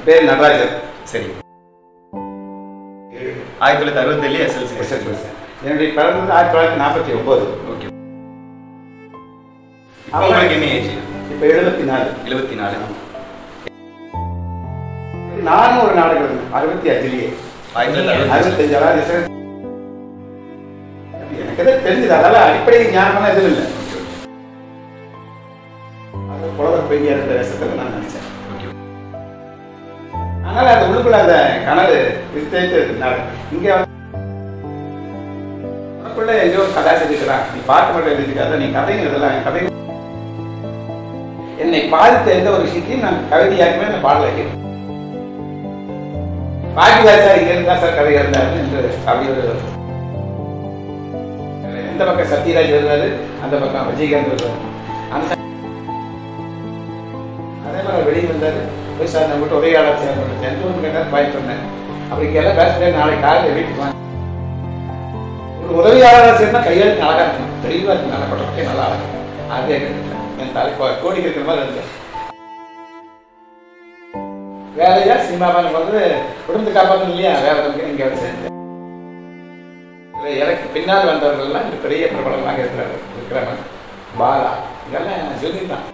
பேர் நடராஜர் சரி ஆயிரத்தி தொள்ளாயிரத்தி அறுபத்தேழு எஸ்எல்சி எஸ்எஸ்எல்சி என்னுடைய பிறந்தது ஆயிரத்தி தொள்ளாயிரத்தி நாற்பத்தி ஒன்பது ஓகே இப்போ உங்களுக்கு என்ன ஏஜ் இப்போ எழுபத்தி நாலு எழுபத்தி நாலு நானும் ஒரு நாடகம் இருந்தேன் அறுபத்தி அஞ்சுலயே ஆயிரத்தி தொள்ளாயிரத்தி அறுபத்தஞ்சு அறுபத்தஞ்சு அதாவது எஸ்எஸ் எனக்கு எதாவது தெரிஞ்சது அதெல்லாம் அடிப்படை ஞானம்லாம் எதுவும் இல்லை அது புலவர் பெய்யா இருந்த விஷயத்துல நான் நினைச்சேன் ஓகே அதனால அது உள்ளுக்குள்ள அந்த கனவு வித்தேத்து இருந்தாங்க இங்க வந்து உனக்குள்ள எங்கேயோ ஒரு கதை செஞ்சுக்கிறான் நீ பாட்டு மட்டும் எழுதிக்காத நீ கதைங்க இதெல்லாம் கதை என்னை பாதித்த எந்த ஒரு விஷயத்தையும் நான் கவிதையாக்குமே அந்த பாடல வைக்கிறேன் பாக்கியராஜ் சார் இங்க இருந்தா சார் கதை இருந்தாரு என்று அப்படி ஒரு எந்த பக்கம் சத்யராஜ் வருவாரு அந்த பக்கம் விஜயகாந்த் வருவாரு அந்த அதே மாதிரி அவர் வெளியே வந்தாரு போய் சார் நம்ம கிட்ட உரையாடல் சேர்ந்து எந்த ஊர் கேட்டார் பாய் சொன்னேன் அப்படி இங்கே எல்லாம் பேசுறேன் நாளைக்கு காலையில் வீட்டுக்கு வாங்க ஒரு உதவியாளராக சேர்ந்தா கையெழுத்து அழகா இருக்கணும் தெளிவா இருக்கு நல்லா பட்டே நல்லா இருக்கும் அதே என் தலை கோ- கோடிக்கு இருக்கிற மாதிரி இருந்தேன் வேலையா சினிமா பண்ண வந்து குடும்பத்தை காப்பாற்றணும் இல்லையா வேலை வந்து இங்க வந்து சேர்ந்தேன் இதுல எனக்கு பின்னால் வந்தவர்கள் எல்லாம் இங்க பெரிய பிரபலமாக இருக்கிறாங்க இருக்கிறவங்க பாலா இதெல்லாம் சொல்லியிருந்தான்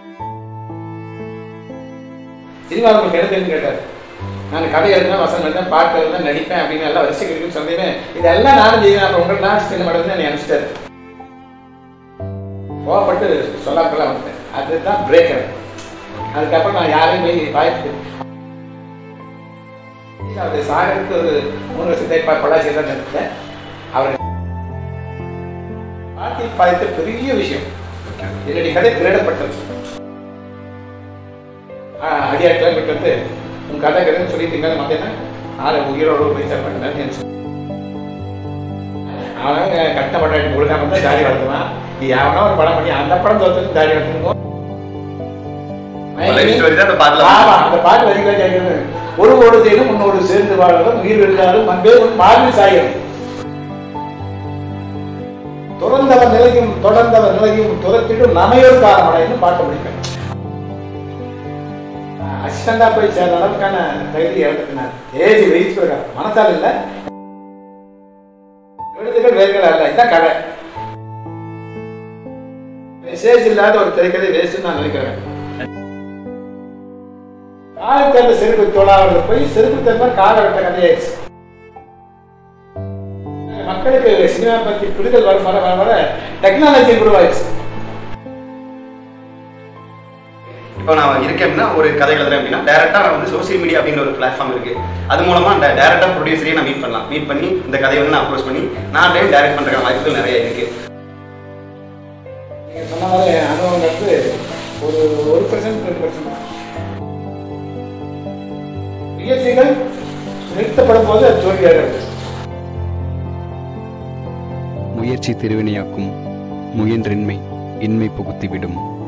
சினிமா உங்களுக்கு என்ன தெரியும் கேட்டார் நான் கதை எழுதுனா வசனம் எழுதுனா பாட்டு எழுதுனா நடிப்பேன் அப்படின்னு எல்லாம் வரிசை கிடைக்கும் சொன்னேன் இதெல்லாம் நானும் செய்வேன் அப்புறம் உங்களை நான் சின்ன மடம் என்னை அனுப்பிச்சிட்டாரு கோவப்பட்டு சொல்லாப்பெல்லாம் வந்துட்டேன் அதுதான் பிரேக்கர் அதுக்கப்புறம் நான் யாரையும் போய் வாய்ப்பு அவர் சாகருக்கு ஒரு மூணு வருஷத்தை பொள்ளாச்சி தான் நினைச்சேன் அவர் பாட்டி பாதித்த பெரிய விஷயம் என்னுடைய கதை திருடப்பட்டது ஆஹ் அடியார் கிளம்பிட்டு வந்து உன் கதை கதைன்னு சொல்லிட்டு மேலே மத்தேன்னா ஆளை உயிரோடு போய் சார் பண்ணேன் அவன் கட்ட பட்டாட்டி கொடுக்காம தான் தாடி வளர்த்துவான் நீ எவனோ ஒரு படம் பண்ணி அந்த படம் தோத்து தாடி வளர்த்துருக்கோம் Life story தான் அந்த பாட்டுல ஆமா அந்த பாட்டு வரிகளை கேட்கிறது ஒரு ஓடு செய்யணும் முன்னோடு சேர்ந்து வாழலும் உயிர் இருந்தாலும் அன்பே உன் மார்பு சாயும் துறந்தவர் நிலையும் தொடர்ந்தவர் நிலையும் துரத்திடும் நமையோர் காரணமடைன்னு பாட்டு முடிக்கிறேன் அசிஸ்டண்டா போய் சேர்ந்த அளவுக்கான தைரியம் இழந்துக்கினார் ஏஜ் வெயிட் இருக்காரு மனசால் இல்ல எழுதுகள் வேர்கள் அல்ல இதான் கதை மெசேஜ் இல்லாத ஒரு திரைக்கதை வேஸ்ட் நான் நினைக்கிறேன் காலை தேர்ந்த செருப்பு தோழாவில் போய் செருப்பு தேர்ந்த காலை வெட்ட கதையாயிடுச்சு மக்களுக்கு சினிமா பத்தி புரிதல் வர வர வர வர டெக்னாலஜி உருவாயிடுச்சு இப்போ நான் இருக்கேன்னா ஒரு கதை எழுதுறேன் அப்படின்னா டேரக்டா நான் வந்து சோசியல் மீடியா அப்படிங்கிற ஒரு பிளாட்ஃபார்ம் இருக்கு அது மூலமா அந்த டேரக்டா ப்ரொடியூசரையும் நான் மீட் பண்ணலாம் மீட் பண்ணி இந்த கதையை வந்து நான் அப்ரோச் பண்ணி நான் டைம் டைரக்ட் பண்ற வாய்ப்புகள் நிறைய இருக்கு நீங்க சொன்ன மாதிரி அனுபவம் வந்து ஒரு ஒரு பர்சன்ட் ரெண்டு பர்சன்ட் முயற்சிகள் நிறுத்தப்படும் போது அது தோல்வியாக முயற்சி திருவினையாக்கும் முயன்றின்மை இன்மை புகுத்திவிடும்